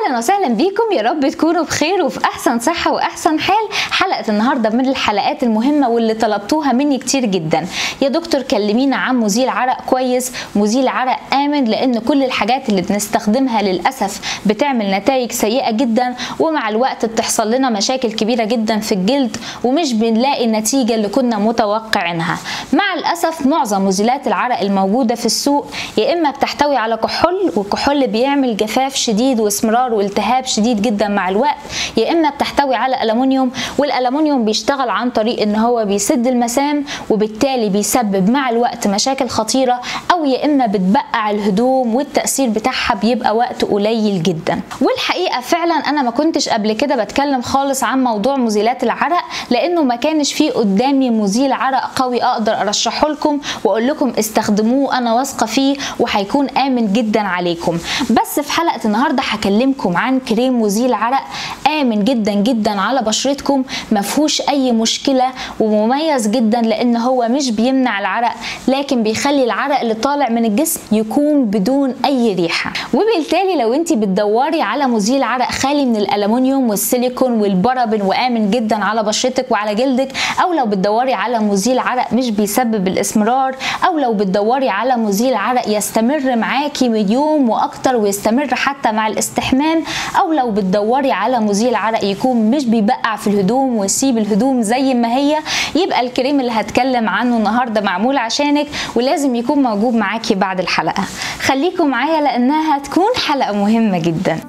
اهلا وسهلا بيكم يا رب تكونوا بخير وفي احسن صحه واحسن حال حلقه النهارده من الحلقات المهمه واللي طلبتوها مني كتير جدا يا دكتور كلمينا عن مزيل عرق كويس مزيل عرق امن لان كل الحاجات اللي بنستخدمها للاسف بتعمل نتائج سيئه جدا ومع الوقت بتحصل لنا مشاكل كبيره جدا في الجلد ومش بنلاقي النتيجه اللي كنا متوقعينها مع الاسف معظم مزيلات العرق الموجوده في السوق يا اما بتحتوي على كحول والكحول بيعمل جفاف شديد واسمرار والتهاب شديد جدا مع الوقت يا اما بتحتوي على الومنيوم والالومنيوم بيشتغل عن طريق ان هو بيسد المسام وبالتالي بيسبب مع الوقت مشاكل خطيره او يا اما بتبقع الهدوم والتاثير بتاعها بيبقى وقت قليل جدا والحقيقه فعلا انا ما كنتش قبل كده بتكلم خالص عن موضوع مزيلات العرق لانه ما كانش فيه قدامي مزيل عرق قوي اقدر ارشحه لكم واقول لكم استخدموه انا واثقه فيه وهيكون امن جدا عليكم بس في حلقه النهارده هكلمكم عن كريم مزيل عرق امن جدا جدا على بشرتكم ما فيهوش اي مشكله ومميز جدا لان هو مش بيمنع العرق لكن بيخلي العرق اللي طالع من الجسم يكون بدون اي ريحه وبالتالي لو انت بتدوري على مزيل عرق خالي من الالومنيوم والسيليكون والبرابن وامن جدا على بشرتك وعلى جلدك او لو بتدوري على مزيل عرق مش بيسبب الاسمرار او لو بتدوري على مزيل عرق يستمر معاكي من يوم واكتر ويستمر حتى مع الاستحمام او لو بتدوري على مزيل عرق يكون مش بيبقع في الهدوم ويسيب الهدوم زي ما هي يبقى الكريم اللي هتكلم عنه النهارده معمول عشانك ولازم يكون موجود معاكي بعد الحلقه خليكم معايا لانها هتكون حلقه مهمه جدا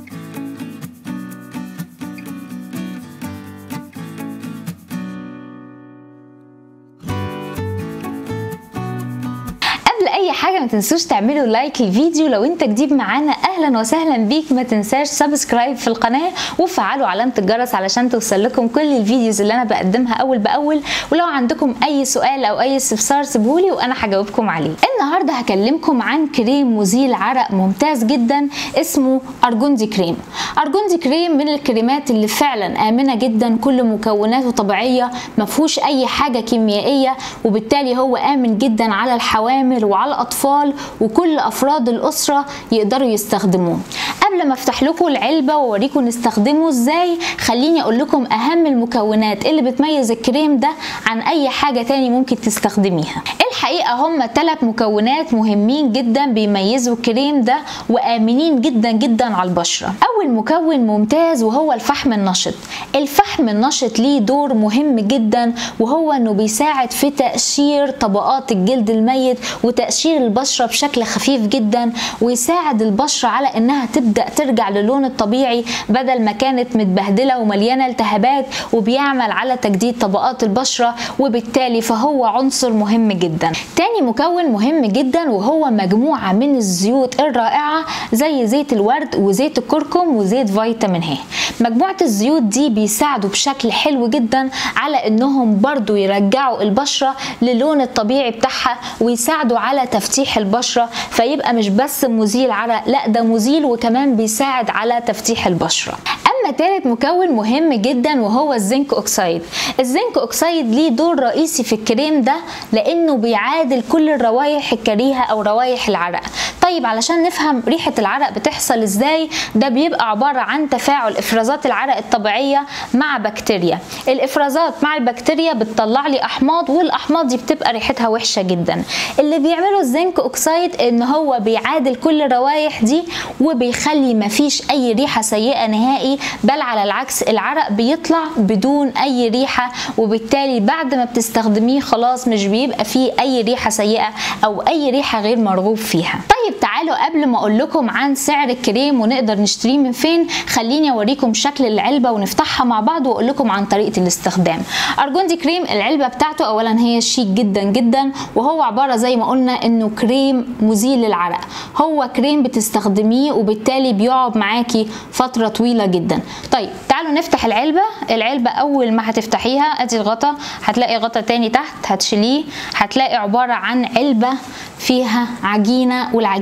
قبل اي حاجه ما تنسوش تعملوا لايك للفيديو لو انت جديد معانا اهلا وسهلا بيك ما تنساش سبسكرايب في القناه وفعلوا علامه الجرس علشان توصل لكم كل الفيديوز اللي انا بقدمها اول باول ولو عندكم اي سؤال او اي استفسار سيبهولي وانا هجاوبكم عليه النهارده هكلمكم عن كريم مزيل عرق ممتاز جدا اسمه ارجوندي كريم ارجوندي كريم من الكريمات اللي فعلا امنه جدا كل مكوناته طبيعيه ما فيهوش اي حاجه كيميائيه وبالتالي هو امن جدا على الحوامل وعلى الاطفال وكل افراد الاسره يقدروا يستخدموه قبل ما افتح لكم العلبه واوريكم نستخدمه ازاي خليني اقول لكم اهم المكونات اللي بتميز الكريم ده عن اي حاجه تاني ممكن تستخدميها الحقيقه هم ثلاث مكونات مهمين جدا بيميزوا الكريم ده وامنين جدا جدا على البشره اول مكون ممتاز وهو الفحم النشط الفحم النشط ليه دور مهم جدا وهو انه بيساعد في تقشير طبقات الجلد الميت وتقشير البشره بشكل خفيف جدا ويساعد البشره على انها تبدا ترجع للون الطبيعي بدل ما كانت متبهدله ومليانه التهابات وبيعمل على تجديد طبقات البشره وبالتالي فهو عنصر مهم جدا تاني مكون مهم جدا وهو مجموعه من الزيوت الرائعه زي زيت الورد وزيت الكركم وزيت فيتامين ه مجموعه الزيوت دي بيساعدوا بشكل حلو جدا على انهم برضو يرجعوا البشره للون الطبيعي بتاعها ويساعدوا على تفتيح البشره فيبقى مش بس مزيل عرق لا ده مزيل وكمان بيساعد على تفتيح البشره اما تالت مكون مهم جدا وهو الزنك اوكسيد الزنك اوكسيد ليه دور رئيسي في الكريم ده لانه بيعادل كل الروائح الكريهه او روائح العرق طيب علشان نفهم ريحه العرق بتحصل ازاي ده بيبقى عباره عن تفاعل افرازات العرق الطبيعيه مع بكتيريا الافرازات مع البكتيريا بتطلع لي احماض والاحماض دي بتبقى ريحتها وحشه جدا اللي بيعمله الزنك اوكسيد ان هو بيعادل كل الروائح دي وبيخلي مفيش اي ريحه سيئه نهائي بل على العكس العرق بيطلع بدون اي ريحه وبالتالي بعد ما بتستخدميه خلاص مش بيبقى فيه اي ريحه سيئه او اي ريحه غير مرغوب فيها طيب تعالوا قبل ما اقول لكم عن سعر الكريم ونقدر نشتريه من فين خليني اوريكم شكل العلبه ونفتحها مع بعض واقول لكم عن طريقه الاستخدام ارجوندي كريم العلبه بتاعته اولا هي شيك جدا جدا وهو عباره زي ما قلنا انه كريم مزيل للعرق هو كريم بتستخدميه وبالتالي بيقعد معاكي فتره طويله جدا طيب تعالوا نفتح العلبه العلبه اول ما هتفتحيها ادي الغطا هتلاقي غطا تاني تحت هتشيليه هتلاقي عباره عن علبه فيها عجينه والعجينه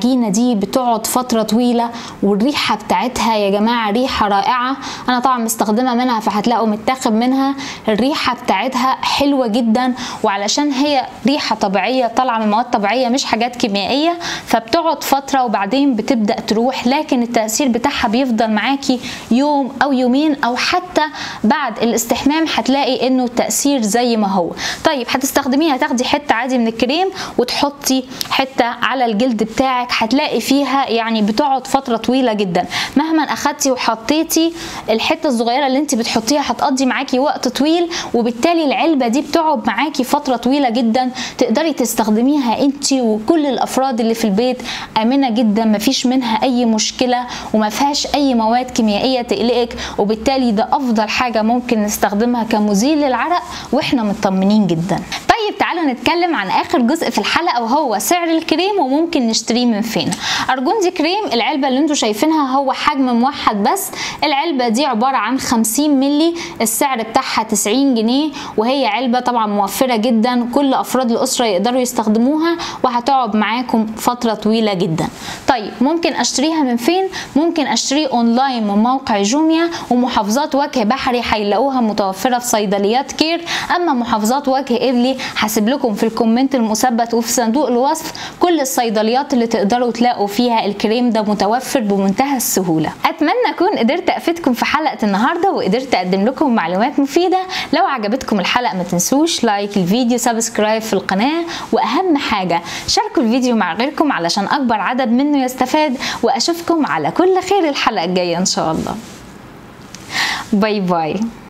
العجينه دي بتقعد فتره طويله والريحه بتاعتها يا جماعه ريحه رائعه انا طبعا مستخدمه منها فهتلاقوا متاخد منها الريحه بتاعتها حلوه جدا وعلشان هي ريحه طبيعيه طالعه من مواد طبيعيه مش حاجات كيميائيه فبتقعد فتره وبعدين بتبدا تروح لكن التاثير بتاعها بيفضل معاكي يوم او يومين او حتى بعد الاستحمام هتلاقي انه التاثير زي ما هو طيب هتستخدميها تاخدي حته عادي من الكريم وتحطي حته على الجلد بتاعك هتلاقي فيها يعني بتقعد فتره طويله جدا مهما اخدتي وحطيتي الحته الصغيره اللي انت بتحطيها هتقضي معاكي وقت طويل وبالتالي العلبه دي بتقعد معاكي فتره طويله جدا تقدري تستخدميها انت وكل الافراد اللي في البيت امنه جدا مفيش منها اي مشكله وما فيهاش اي مواد كيميائيه تقلقك وبالتالي ده افضل حاجه ممكن نستخدمها كمزيل للعرق واحنا مطمنين جدا طيب تعالوا نتكلم عن اخر جزء في الحلقه وهو سعر الكريم وممكن نشتريه من فين ارجوندي كريم العلبه اللي انتم شايفينها هو حجم موحد بس العلبه دي عباره عن 50 ملي السعر بتاعها 90 جنيه وهي علبه طبعا موفره جدا كل افراد الاسره يقدروا يستخدموها وهتقعد معاكم فتره طويله جدا طيب ممكن اشتريها من فين ممكن اشتريه اونلاين من موقع جوميا ومحافظات وجه بحري هيلاقوها متوفره في صيدليات كير اما محافظات وجه قبلي هسيب لكم في الكومنت المثبت وفي صندوق الوصف كل الصيدليات اللي تقدروا تلاقوا فيها الكريم ده متوفر بمنتهى السهوله اتمنى اكون قدرت افيدكم في حلقه النهارده وقدرت اقدم لكم معلومات مفيده لو عجبتكم الحلقه ما تنسوش لايك الفيديو سبسكرايب في القناه واهم حاجه شاركوا الفيديو مع غيركم علشان اكبر عدد منه يستفاد واشوفكم على كل خير الحلقه الجايه ان شاء الله باي باي